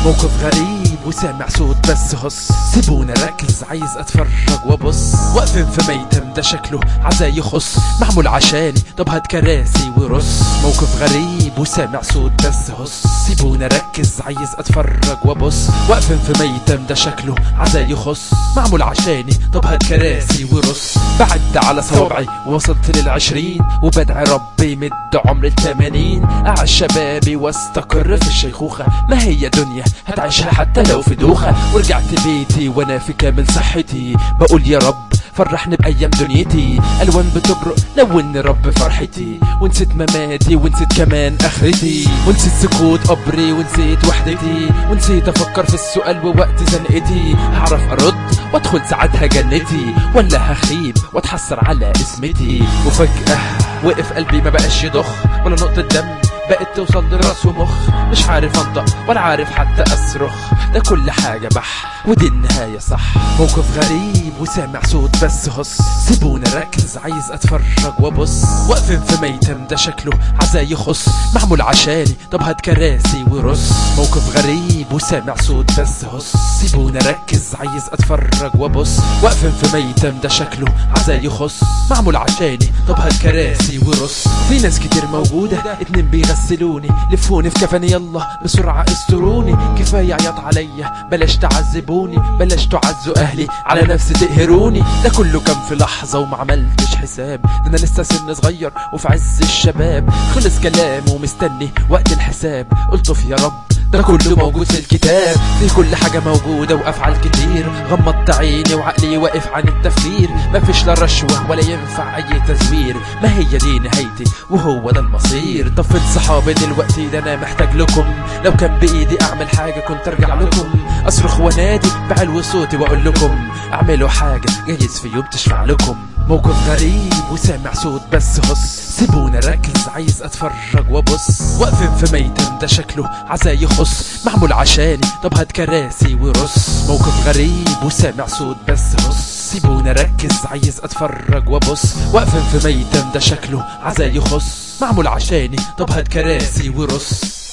موقف غريب وسامع صوت بس هص سيبونا ركز عايز اتفرج وابص واقفين في ميتم ده شكله عزا يخص معمول عشاني طب هات كراسي ورص موقف غريب وسامع صوت بس هص سيبونا ركز عايز اتفرج وابص واقفين في ميتم ده شكله عزا يخص معمول عشاني طب هات كراسي ورص بعد على صوابعي وصلت للعشرين وبدعي ربي يمد عمر التمانين اعيش شبابي واستقر في الشيخوخة ما هي دنيا هتعيشها حتى لو في دوخة ورجعت بيتي وانا في كامل صحتي بقول يا رب فرحني بايام دنيتي الوان بتبرق لوني رب فرحتي ونسيت مماتي ونسيت كمان اخرتي ونسيت سكوت قبري ونسيت وحدتي ونسيت افكر في السؤال ووقت زنقتي هعرف ارد وادخل ساعتها جنتي ولا هخيب واتحسر على اسمتي وفجأة وقف قلبي ما بقاش يضخ ولا نقطة دم بقت توصل لراس ومخ مش عارف انطق ولا عارف حتى اصرخ ده كل حاجة بح ودي النهاية صح موقف غريب وسامع صوت بس هص سيبونا ركز عايز اتفرج وابص واقفين في ميتم ده شكله عزا يخص معمول عشاني طب هات كراسي ورص موقف غريب وسامع صوت بس هص سيبونا ركز عايز اتفرج وابص واقفين في ميتم ده شكله عزا يخص معمول عشاني طب هات كراسي ورص في ناس كتير موجودة اتنين بيغسلوني لفوني في كفني يلا بسرعة استروني كفاية عياط عليا بلاش تعذبوني بلاش تعزوا اهلي على نفسي تقهروني ده كله كان في لحظة وما عملتش حساب ده انا لسه سن صغير وفي عز الشباب خلص كلام ومستني وقت الحساب قلت في يا رب ده كله موجود في الكتاب في كل حاجة موجودة وأفعال كتير غمضت عيني وعقلي واقف عن التفكير مفيش لا رشوة ولا ينفع أي تزوير ما هي دي نهايتي وهو ده المصير طفت صحابي دلوقتي ده أنا محتاج لكم لو كان بإيدي أعمل حاجة كنت أرجع لكم أصرخ وأنادي بعلو صوتي وأقول لكم اعملوا حاجة جايز في يوم تشفع لكم موقف غريب وسامع صوت بس هص سيبونا ركز عايز اتفرج وابص واقفين في ميتم ده شكله عزا يخص معمول عشاني طب هات كراسي ورص موقف غريب وسامع صوت بس هص سيبونا ركز عايز اتفرج وابص واقفين في ميتم ده شكله عزا يخص معمول عشاني طب هات كراسي ورص